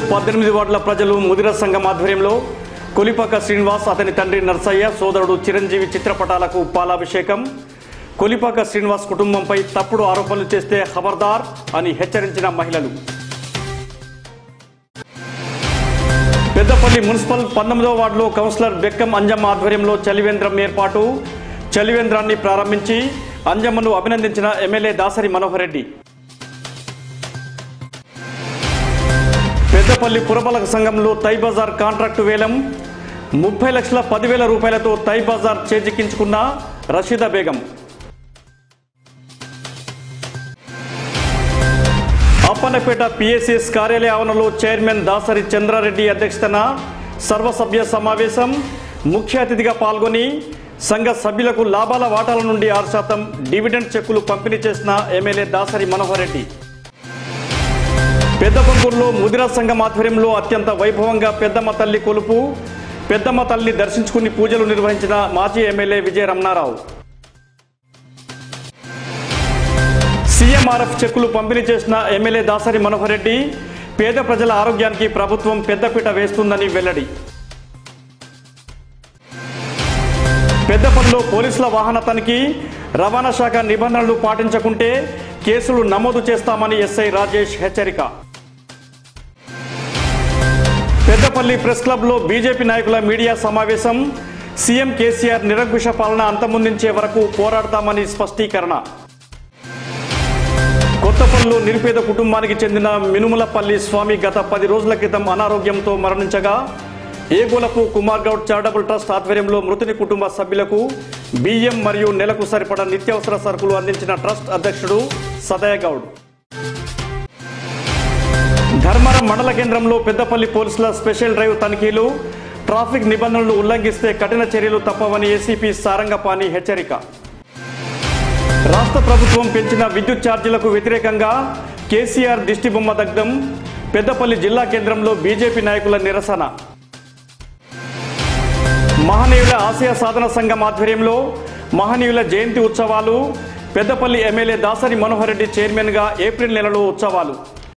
పద్దెనిమిది వార్డుల ప్రజలు ముదిర సంఘం ఆధ్వర్యంలో కొలిపాక శ్రీనివాస్ అతని తండ్రి నర్సయ్య సోదరుడు చిరంజీవి చిత్రపటాలకు పాలాభిషేకం కొలిపాక శ్రీనివాస్ కుటుంబంపై తప్పుడు ఆరోపణలు చేస్తే ఖబర్దార్ అని హెచ్చరించిన మహిళలు పెద్దపల్లి మున్సిపల్ పంతొమ్మిదవ వార్డులో కౌన్సిలర్ బెక్కం అంజమ్మ ఆధ్వర్యంలో చలివేంద్రం ఏర్పాటు చలివేంద్రాన్ని ప్రారంభించి అంజమ్మను అభినందించిన ఎమ్మెల్యే దాసరి మనోహర్ రెడ్డి పెద్దపల్లి పురపాలక సంఘంలో తై బజార్ కాంట్రాక్టు వేలం ముప్పై లక్షల పదివేల రూపాయలతో తై బజార్ చేజిక్కించుకున్న రషీదా బేగం అప్పన్నపేట పిఎస్ఎస్ కార్యాలయ ఆవరణలో చైర్మన్ దాసరి చంద్రారెడ్డి అధ్యక్షతన సర్వసభ్య సమావేశం ముఖ్య అతిథిగా పాల్గొని సంఘ సభ్యులకు లాభాల వాటాల నుండి ఆరు శాతం డివిడెండ్ చెక్కులు పంపిణీ చేసిన ఎమ్మెల్యే దాసరి మనోహర్ రెడ్డి పెద్దపంగూరులో ముదిరా సంఘం ఆధ్వర్యంలో అత్యంత వైభవంగా పెద్దమ్మ తల్లి కొలుపు పెద్దమ్మ తల్లిని దర్శించుకుని పూజలు నిర్వహించిన మాజీ ఎమ్మెల్యే విజయ రమణారావు సీఎంఆర్ఎఫ్ చెక్కులు పంపిణీ చేసిన ఎమ్మెల్యే దాసరి మనోహర్ రెడ్డి పేద ప్రజల ఆరోగ్యానికి ప్రభుత్వం పెద్దపీట వేస్తుందని వెల్లడి పెద్దపల్లిలో పోలీసుల వాహన తనిఖీ రవాణా శాఖ నిబంధనలు పాటించకుంటే కేసులు నమోదు చేస్తామని ఎస్ఐ రాజేష్ హెచ్చరిక పెద్దపల్లి ప్రెస్ క్లబ్లో బీజేపీ నాయకుల మీడియా సమావేశం సీఎం కేసీఆర్ నిరంకుశ పాలన అంతమొందించే వరకు పోరాడతామని స్పష్టీకరణ కొత్తపల్లిలో నిరుపేద కుటుంబానికి చెందిన మినుములపల్లి స్వామి గత పది రోజుల క్రితం అనారోగ్యంతో మరణించగా ఏగోలపు కుమార్ గౌడ్ చారిటబుల్ ట్రస్ట్ ఆధ్వర్యంలో మృతుని కుటుంబ సభ్యులకు బియ్యం మరియు నెలకు సరిపడా నిత్యావసర సరుకులు అందించిన ట్రస్ట్ అధ్యక్షుడు సదయ గౌడ్ ధర్మవరం మండల కేంద్రంలో పెద్దపల్లి పోలీసుల స్పెషల్ డ్రైవ్ తనిఖీలు ట్రాఫిక్ నిబంధనలు ఉల్లంఘిస్తే కఠిన చర్యలు తప్పవని ఏసీపీ సారంగపాణి హెచ్చరిక రాష్ట్ర ప్రభుత్వం పెంచిన విద్యుత్ ఛార్జీలకు వ్యతిరేకంగా కేసీఆర్ దిష్టిబొమ్మ దగ్ధం పెద్దపల్లి జిల్లా కేంద్రంలో బీజేపీ నాయకుల నిరసన మహనీయుల ఆశయ సాధన సంఘం ఆధ్వర్యంలో మహనీయుల జయంతి ఉత్సవాలు పెద్దపల్లి ఎమ్మెల్యే దాసరి మనోహర్ రెడ్డి చైర్మన్గా ఏప్రిల్ నెలలో ఉత్సవాలు